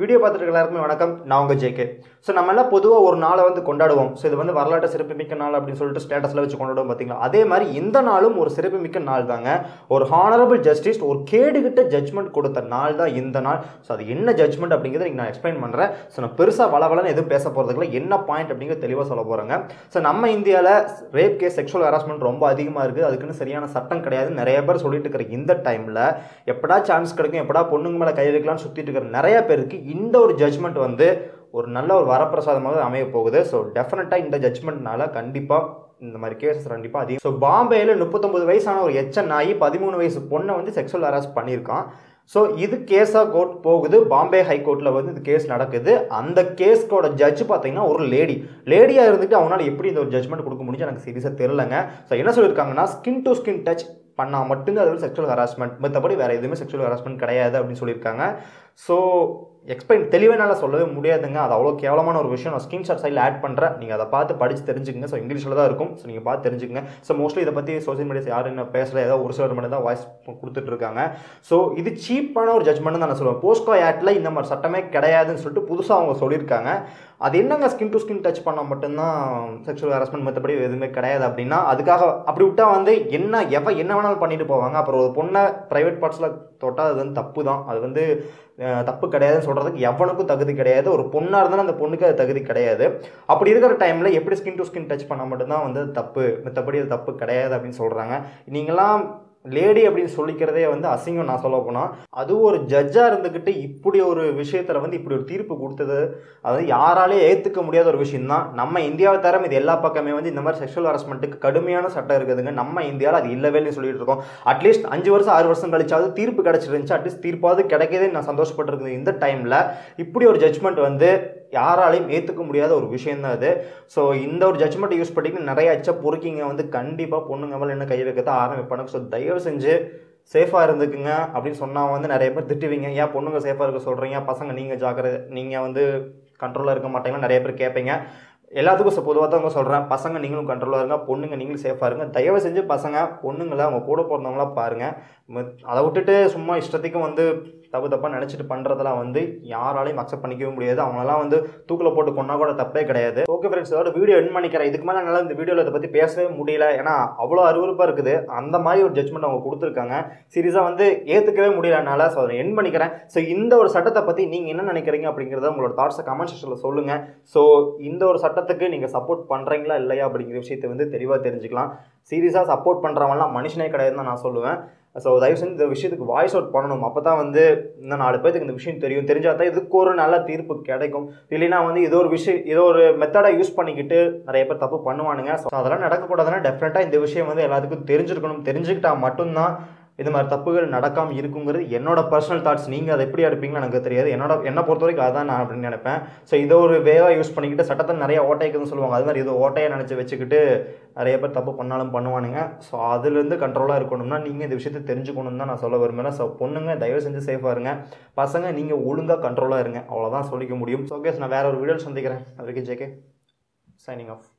video பார்த்துட்டு இருக்க எல்லாருக்குமே வணக்கம் நான் உங்கள் ஜேகே ஸோ நம்ம எல்லாம் பொதுவாக ஒரு நாளை வந்து கொண்டாடுவோம் ஸோ இது வந்து வரலாற்று சிறப்புமிக்க நாள் அப்படின்னு சொல்லிட்டு ஸ்டேட்டஸில் வச்சு கொண்டாடுவோம் பார்த்தீங்களா அதே மாதிரி இந்த நாளும் ஒரு சிறப்புமிக்க நாள் தாங்க ஒரு ஹானரபிள் ஜஸ்டிஸ் ஒரு கேடுகிட்ட ஜட்மெண்ட் கொடுத்த நாள் தான் இந்த நாள் ஸோ அது என்ன ஜட்மெண்ட் அப்படிங்கிறத நீங்கள் நான் எக்ஸ்பிளைன் பண்ணுறேன் ஸோ நான் பெருசாக வளவலன்னு எதுவும் பேச போகிறதுக்குல என்ன பாயிண்ட் அப்படிங்கிறது தெளிவாக சொல்ல போகிறாங்க ஸோ நம்ம இந்தியாவில் ரேப் கேஸ் செக்ஷுவல் ஹராஸ்மெண்ட் ரொம்ப அதிகமாக இருக்குது அதுக்குன்னு சரியான சட்டம் கிடையாது நிறைய பேர் சொல்லிட்டு இருக்கிற இந்த டைமில் எப்படா சான்ஸ் கிடைக்கும் எப்படா பொண்ணுங்க மேலே கை வைக்கலாம்னு சுற்றிட்டு இருக்கிற நிறைய பேருக்கு இந்த ஒரு ஜட்மெண்ட் வந்து ஒரு நல்ல ஒரு வரப்பிரசாதமாக அமைய போகுது ஸோ டெஃபினட்டாக இந்த ஜட்மெண்ட்னால கண்டிப்பாக இந்த மாதிரி கேசஸ் கண்டிப்பாக அதிகம் ஸோ பாம்பேயில் முப்பத்தொம்பது வயசான ஒரு எச்ச நாய் பதிமூணு வயசு பொண்ணை வந்து செக்ஷுவல் ஹராஸ் பண்ணியிருக்கான் ஸோ இது கேஸாக கோர்ட் போகுது பாம்பே ஹைகோர்ட்டில் வந்து இது கேஸ் நடக்குது அந்த கேஸ்க்கோட ஜட்ஜ் பார்த்தீங்கன்னா ஒரு லேடி லேடியாக இருந்துட்டு அவனால் எப்படி இந்த ஒரு ஜட்மெண்ட் கொடுக்க முடிஞ்சு எனக்கு சீரியஸாக தெரிலங்க ஸோ என்ன சொல்லியிருக்காங்கன்னா ஸ்கின் டு ஸ்கின் டச் பண்ணால் மட்டும்தான் அது வந்து செக்ஷுவல் ஹராஸ்மெண்ட் மற்றபடி வேறு எதுவுமே செக்ஷுவல் ஹராஸ்மெண்ட் கிடையாது அப்படின்னு சொல்லியிருக்காங்க ஸோ எக்ஸ்பிளைன் தெளிவானால சொல்லவே முடியாதுங்க அது அவ்வளோ கேவலமான ஒரு விஷயம் நான் ஸ்க்ரீன்ஷாட் சைடில் ஆட் பண்ணுறேன் நீங்கள் அதை பார்த்து படித்து தெரிஞ்சுக்கங்க ஸோ இங்கிலீஷில் தான் இருக்கும் ஸோ நீங்கள் பார்த்து தெரிஞ்சுக்கங்க ஸோ மோஸ்ட்லி இதை பற்றி சோஷியல் மீடியாஸ் யாரும் என்ன பேசல ஏதோ ஒரு சிலர் மட்டும் தான் வாய்ஸ் கொடுத்துட்டு இருக்காங்க ஸோ இது சீப்பான ஒரு ஜட்மெண்ட் தான் நான் சொல்லுவேன் போஸ்கோ ஆக்டில் இந்த மாதிரி சட்டமே கிடையாதுன்னு சொல்லிட்டு புதுசாக அவங்க சொல்லியிருக்காங்க அது என்னங்க ஸ்கின் டு ஸ்கின் டச் பண்ணால் மட்டும்தான் செக்ஷுவல் ஹராஸ்மெண்ட் மற்றபடி எதுவுமே கிடையாது அப்படின்னா அதுக்காக அப்படி விட்டா வந்து என்ன எவ என்ன வேணாலும் பண்ணிட்டு போவாங்க அப்புறம் ஒரு பொண்ணை ப்ரைவேட் பார்ட்ஸில் தொட்டால் அது வந்து தப்பு தான் அது வந்து அஹ், தப்பு கிடையாதுன்னு சொல்கிறதுக்கு எவனுக்கும் தகுதி கிடையாது ஒரு பொண்ணாக இருந்தாலும் அந்த பொண்ணுக்கு அது தகுதி கிடையாது அப்படி இருக்கிற டைமில் எப்படி ஸ்கின் டு ஸ்கின் டச் பண்ணால் மட்டும்தான் வந்து அது தப்பு மற்றபடி அது தப்பு கிடையாது அப்படின்னு சொல்கிறாங்க நீங்களாம் லேடி அப்படின்னு சொல்லிக்கிறதே வந்து அசிங்கம் நான் சொல்ல போனால் அதுவும் ஒரு ஜட்ஜாக இருந்துக்கிட்டு இப்படி ஒரு விஷயத்தில் வந்து இப்படி ஒரு தீர்ப்பு கொடுத்தது அது வந்து யாராலே ஏற்றுக்க முடியாத ஒரு விஷயம் தான் நம்ம இந்தியாவை தரம் இது எல்லா பக்கமே வந்து இந்த மாதிரி செக்ஷுவல் ஹராஸ்மெண்ட்டுக்கு கடுமையான சட்டம் இருக்குதுங்க நம்ம இந்தியாவில் அது இல்லவே இல்லைன்னு சொல்லிட்டு இருக்கோம் அட்லீஸ்ட் அஞ்சு வருஷம் ஆறு வருஷம் கழிச்சாவது தீர்ப்பு கிடச்சிருந்துச்சு அட்லீஸ்ட் தீர்ப்பாவது கிடைக்கிதே நான் சந்தோஷப்பட்டிருக்குது இந்த டைமில் இப்படி ஒரு ஜட்மெண்ட் வந்து யாராலையும் ஏற்றுக்க முடியாத ஒரு விஷயம் தான் அது ஸோ இந்த ஒரு ஜட்மெண்ட் யூஸ் பண்ணிட்டு நிறைய அச்ச பொறுக்கிங்க வந்து கண்டிப்பாக பொண்ணுங்க மேலே என்ன கை வைக்க தான் ஆரம்பிப்பானுங்க ஸோ தயவு செஞ்சு சேஃபாக இருந்துக்குங்க அப்படின்னு சொன்னால் வந்து நிறைய பேர் திட்டுவீங்க ஏன் பொண்ணுங்க சேஃபாக இருக்க சொல்கிறீங்க பசங்க நீங்கள் ஜாக்கிரதை நீங்கள் வந்து கண்ட்ரோலாக இருக்க மாட்டீங்கன்னா நிறைய பேர் கேட்பீங்க எல்லாத்துக்கும் பொதுவாக தான் சொல்கிறேன் பசங்க நீங்களும் கண்ட்ரோலாக இருங்க பொண்ணுங்க நீங்களும் சேஃபாக இருங்க தயவு செஞ்சு பசங்க பொண்ணுங்களை அவங்க கூட பிறந்தவங்களா பாருங்கள் மத்- அதை விட்டுட்டு சும்மா இஷ்டத்துக்கும் வந்து தப்பு தப்பாக நினச்சிட்டு பண்ணுறதெல்லாம் வந்து யாராலையும் அக்செப்ட் பண்ணிக்கவே முடியாது அவங்களெல்லாம் வந்து தூக்கில் போட்டு கொண்டா கூட தப்பே கிடையாது ஓகே ஃப்ரெண்ட்ஸ் இதோட வீடியோ என் பண்ணிக்கிறேன் இதுக்கு மேலே என்னால் இந்த வீடியோவில் இதை பற்றி பேசவே முடியல ஏன்னா அவ்வளோ அருவருப்பாக இருக்குது அந்த மாதிரி ஒரு ஜட்மெண்ட் அவங்க கொடுத்துருக்காங்க சீரியஸாக வந்து ஏற்றுக்கவே முடியலனால ஸோ அதை என் பண்ணிக்கிறேன் ஸோ இந்த ஒரு சட்டத்தை பற்றி நீங்கள் என்ன நினைக்கிறீங்க அப்படிங்கிறத உங்களோட தாட்ஸை கமெண்ட் செக்ஷனில் சொல்லுங்கள் ஸோ இந்த ஒரு சட்டத்துக்கு நீங்கள் சப்போர்ட் பண்ணுறீங்களா இல்லையா அப்படிங்கிற விஷயத்தை வந்து தெளிவாக தெரிஞ்சுக்கலாம் சீரியஸாக சப்போர்ட் பண்ணுறவங்களாம் மனுஷனே கிடையாதுன்னு தான் நான் சொல்லுவேன் ஸோ தயவு செஞ்சு இந்த விஷயத்துக்கு வாய்ஸ் அவுட் பண்ணணும் அப்போ தான் வந்து இன்னும் நாலு பேருக்கு இந்த விஷயம் தெரியும் தெரிஞ்சால் தான் இதுக்கு ஒரு நல்ல தீர்ப்பு கிடைக்கும் இல்லைன்னா வந்து ஏதோ ஒரு விஷயம் ஏதோ ஒரு மெத்தடை யூஸ் பண்ணிக்கிட்டு நிறைய பேர் தப்பு பண்ணுவானுங்க ஸோ அதெல்லாம் நடக்கக்கூடாதுன்னா டெஃபினட்டாக இந்த விஷயம் வந்து எல்லாத்துக்கும் தெரிஞ்சிருக்கணும் தெரிஞ்சுக்கிட்டா மட்டும்தான் இது மாதிரி தப்புகள் நடக்காமல் இருக்குங்கிறது என்னோட பர்சனல் தாட்ஸ் நீங்கள் அதை எப்படி எடுப்பீங்கன்னு எனக்கு தெரியாது என்னோட என்னை பொறுத்த வரைக்கும் அதான் நான் அப்படின்னு நினைப்பேன் ஸோ இதை ஒரு வேவாக யூஸ் பண்ணிக்கிட்டு சட்டத்தை நிறைய ஓட்டைக்குதுன்னு சொல்லுவாங்க அது மாதிரி இது ஓட்டையை நினச்சி வச்சுக்கிட்டு நிறைய பேர் தப்பு பண்ணாலும் பண்ணுவானுங்க ஸோ அதுலேருந்து கண்ட்ரோலாக இருக்கணும்னா நீங்கள் இந்த விஷயத்தை தெரிஞ்சுக்கணும் தான் நான் சொல்ல விரும்புகிறேன் ஸோ பொண்ணுங்க தயவு செஞ்சு சேஃபாக இருங்க பசங்க நீங்கள் ஒழுங்காக கண்ட்ரோலாக இருங்க அவ்வளோதான் சொல்லிக்க முடியும் ஸோ ஓகே நான் வேற ஒரு வீடியோ சந்திக்கிறேன் அது வரைக்கும் ஜேகே சைனிங் ஆஃப்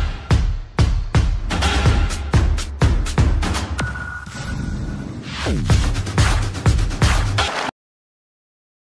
Thank